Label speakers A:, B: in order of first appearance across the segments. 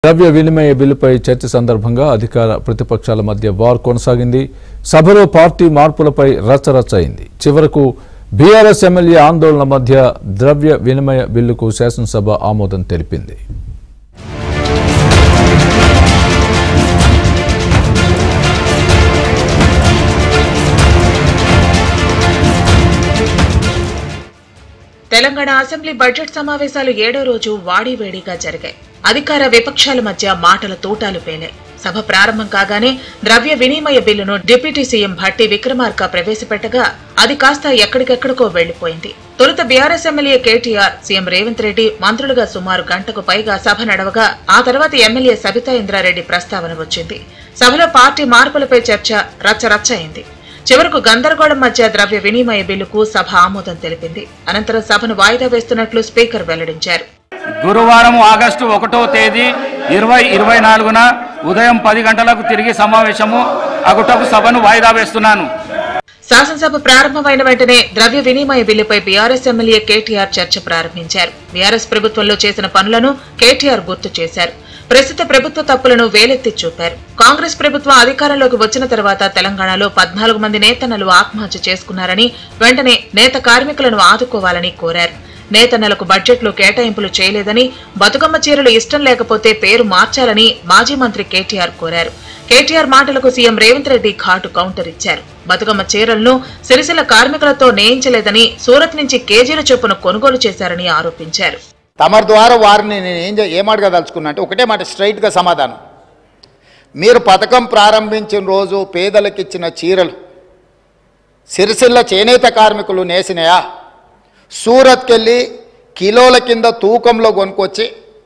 A: ద్రవ్య వినిమయ బిల్లుపై చర్చ సందర్భంగా అధికార ప్రతిపక్షాల మధ్య వార్ కొనసాగింది సభలో పార్టీ మార్పులపై రచ్చరచ్చ అయింది చివరకు బీఆర్ఎస్ ఎమ్మెల్యే ఆందోళన మధ్య ద్రవ్య వినిమయ బిల్లుకు శాసనసభ ఆమోదం తెలిపింది
B: తెలంగాణ అసెంబ్లీ బడ్జెట్ సమావేశాలు ఏడో రోజు వాడివేడిగా జరిగాయి అధికార విపక్షాల మధ్య మాటల తూటాలు పేలాయి సభ ప్రారంభం కాగానే ద్రవ్య వినిమయ బిల్లును డిప్యూటీ సీఎం భట్టి విక్రమార్క ప్రవేశపెట్టగా అది కాస్త ఎక్కడికెక్కడికో వెళ్లిపోయింది తొలుత బీఆర్ఎస్ ఎమ్మెల్యే కేటీఆర్ సీఎం రేవంత్ రెడ్డి మంత్రులుగా సుమారు గంటకు పైగా సభ నడవగా ఆ తర్వాత ఎమ్మెల్యే సబితా ఇంద్రారెడ్డి ప్రస్తావన వచ్చింది సభలో పార్టీ మార్పులపై చర్చ రచ్చరచ్చ అయింది చివరకు గందరగోళం మధ్య ద్రవ్య వినిమయ బిల్లుకు సభ ఆమోదం తెలిపింది అనంతరం సభను వాయిదా వేస్తున్నట్లు స్పీకర్ వెల్లడించారు
C: గురువారం ఆగస్టు ఒకటో తేదీ ఇరవై ఇరవై నాలుగున ఉదయం పది గంటలకు తిరిగి సమావేశము అగుటకు సభను వాయిదా వేస్తున్నాను
B: శాసనసభ ప్రారంభమైన వెంటనే ద్రవ్య వినిమయ బిల్లుపై బీఆర్ఎస్ ఎమ్మెల్యే కేటీఆర్ చర్చ ప్రారంభించారు బీఆర్ఎస్ ప్రభుత్వంలో చేసిన పనులను కేటీఆర్ గుర్తు చేశారు ప్రస్తుత ప్రభుత్వ తప్పులను వేలెత్తి చూపారు కాంగ్రెస్ ప్రభుత్వం అధికారంలోకి వచ్చిన తర్వాత తెలంగాణలో పద్నాలుగు మంది నేతన్నలు ఆత్మహత్య చేసుకున్నారని వెంటనే నేత కార్మికులను ఆదుకోవాలని కోరారు నేతన్నలకు బడ్జెట్లో కేటాయింపులు చేయలేదని బతుకమ్మ చీరలు ఇష్టం లేకపోతే పేరు మార్చాలని మాజీ మంత్రి కేటీఆర్ కోరారు కేటీఆర్ మాటలకు సీఎం రేవంత్ రెడ్డి ఘాటు కౌంటర్ ఇచ్చారు బతుకమ్మ చీరలను సిరిసిల్ల కార్మికులతో నేయించలేదని సూరత్ నుంచి కేజీల చొప్పున కొనుగోలు చేశారని ఆరోపించారు
D: తమరి ద్వారా వారిని నేను ఏం చే- ఏం అడగదలుచుకున్నా అంటే ఒకటే మాట స్ట్రైట్గా సమాధానం మీరు పథకం ప్రారంభించిన రోజు పేదలకు ఇచ్చిన చీరలు సిరిసిల్ల చేనేత కార్మికులు నేసినాయా సూరత్కి వెళ్ళి కిలోల కింద తూకంలో కొనుక్కొచ్చి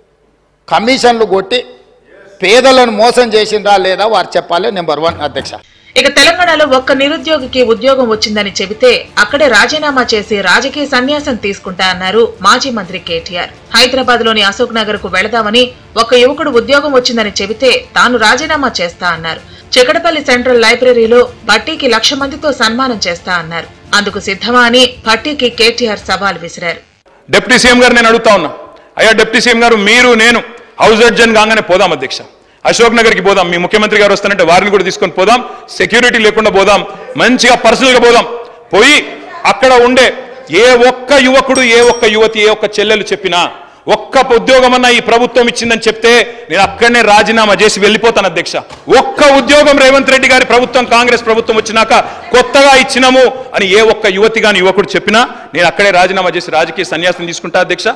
D: కమిషన్లు కొట్టి పేదలను మోసం చేసిండ్రా లేదా వారు చెప్పాలి నెంబర్ వన్ అధ్యక్ష
B: ఇక తెలంగాణలో ఒక్క నిరుద్యోగికి ఉద్యోగం వచ్చిందని చెబితే అక్కడే రాజీనామా చేసి రాజకీయ సన్యాసం తీసుకుంటా అన్నారు మాజీ మంత్రి కేటీఆర్ హైదరాబాద్ లోని అశోక్ నగర్ కు వెళదామని ఒక యువకుడు ఉద్యోగం వచ్చిందని చెబితే తాను రాజీనామా చేస్తా అన్నారు చికటపల్లి సెంట్రల్ లైబ్రరీలో భట్టీకి లక్ష మందితో సన్మానం చేస్తా అన్నారు అందుకు సిద్ధమా అని భట్టీకి కేటీఆర్ సవాల్ విసిరారు
E: డిప్యూటీ సీఎం గారు నేను అడుగుతా ఉన్నా అయ్యా డిప్యూటీ సీఎం గారు మీరు నేను హౌస్ అడ్జన్ కాగానే పోదాం అధ్యక్ష అశోక్ నగర్కి పోదాం మీ ముఖ్యమంత్రి గారు వస్తానంటే వారిని కూడా తీసుకొని పోదాం సెక్యూరిటీ లేకుండా పోదాం మంచిగా పర్సనల్గా పోదాం పోయి అక్కడ ఉండే ఏ ఒక్క యువకుడు ఏ ఒక్క యువతి ఏ ఒక్క చెల్లెలు చెప్పినా ఒక్క ఉద్యోగమన్నా ఈ ప్రభుత్వం ఇచ్చిందని చెప్తే నేను అక్కడనే రాజీనామా చేసి వెళ్ళిపోతాను అధ్యక్ష ఒక్క ఉద్యోగం రేవంత్ రెడ్డి గారి ప్రభుత్వం కాంగ్రెస్ ప్రభుత్వం వచ్చినాక కొత్తగా ఇచ్చినాము అని ఏ ఒక్క యువతి గాని యువకుడు చెప్పినా నేను అక్కడే రాజీనామా చేసి రాజకీయ సన్యాసం తీసుకుంటా అధ్యక్ష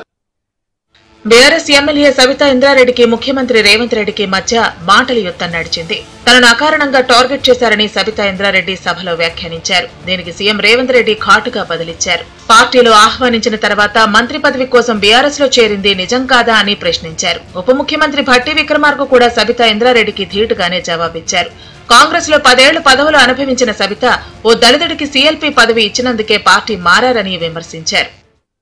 B: బీఆర్ఎస్ ఎమ్మెల్యే సవితా ఇంద్రారెడ్డికి ముఖ్యమంత్రి రేవంత్ రెడ్డికి మధ్య మాటల యుద్ధం నడిచింది తనను అకారణంగా టార్గెట్ చేశారని సవితా ఇంద్రారెడ్డి సభలో వ్యాఖ్యానించారు దీనికి సీఎం రేవంత్ రెడ్డి ఘాటుగా బదిలిచ్చారు పార్టీలో ఆహ్వానించిన తర్వాత మంత్రి పదవి కోసం బీఆర్ఎస్ లో చేరింది నిజం కాదా అని ప్రశ్నించారు ఉప ముఖ్యమంత్రి భట్టి విక్రమార్క కూడా సబితా ఇంద్రారెడ్డికి ధీటుగానే జవాబిచ్చారు కాంగ్రెస్ లో పదేళ్లు పదవులు అనుభవించిన సబిత ఓ దళితుడికి సీఎల్పీ పదవి ఇచ్చినందుకే పార్టీ మారని విమర్శించారు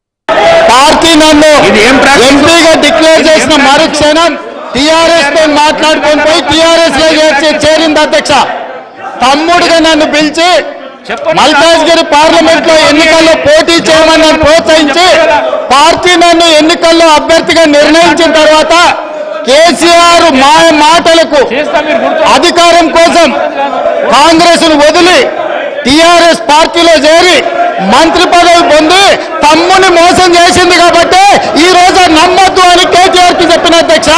D: పార్టీ నన్ను
C: ఇది ఏం ప్రాక్టీస్?
D: ఎంపీగా డిక్లేర్ చేసిన మరుక్షణం టిఆర్ఎస్ తో మాట్లాడుకొని పోయి టిఆర్ఎస్ లో చేర్చి చేరింది అధ్యక్ష తమ్ముడిగా నన్ను పిలిచి
C: చెప్పండి.
D: మల్కాజ్గిరి పార్లమెంట్ లో ఎన్నికల్లో పోటీ చేయమని నన్ను ప్రోత్సహించి పార్టీ నన్ను ఎన్నికల్లో అభ్యర్థిగా నిర్ణయించిన తర్వాత కేసీఆర్ మా మాటలకు
C: చేస్తా మీరు గుర్తు
D: అధికారం కోసం కాంగ్రెస్ ను వదిలి టిఆర్ఎస్ పార్టీలో చేరి మంత్రి పదవి పొంది తమ్ముని మోసం చేసింది కాబట్టి ఈ రోజు నమ్మద్దు అని కేటీఆర్ కి చెప్పిన అధ్యక్ష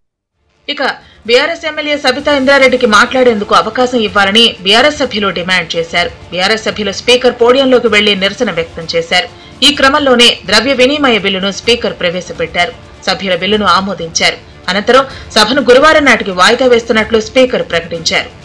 B: ఇక బీఆర్ఎస్ ఎమ్మెల్యే సబితా ఇంద్రారెడ్డికి మాట్లాడేందుకు అవకాశం ఇవ్వాలని బీఆర్ఎస్ సభ్యులు డిమాండ్ చేశారు బీఆర్ఎస్ సభ్యులు స్పీకర్ పోడియంలోకి వెళ్లి నిరసన వ్యక్తం చేశారు ఈ క్రమంలోనే ద్రవ్య వినిమయ బిల్లును స్పీకర్ ప్రవేశపెట్టారు సభ్యుల బిల్లును ఆమోదించారు అనంతరం సభను గురువారం నాటికి వాయిదా వేస్తున్నట్లు స్పీకర్ ప్రకటించారు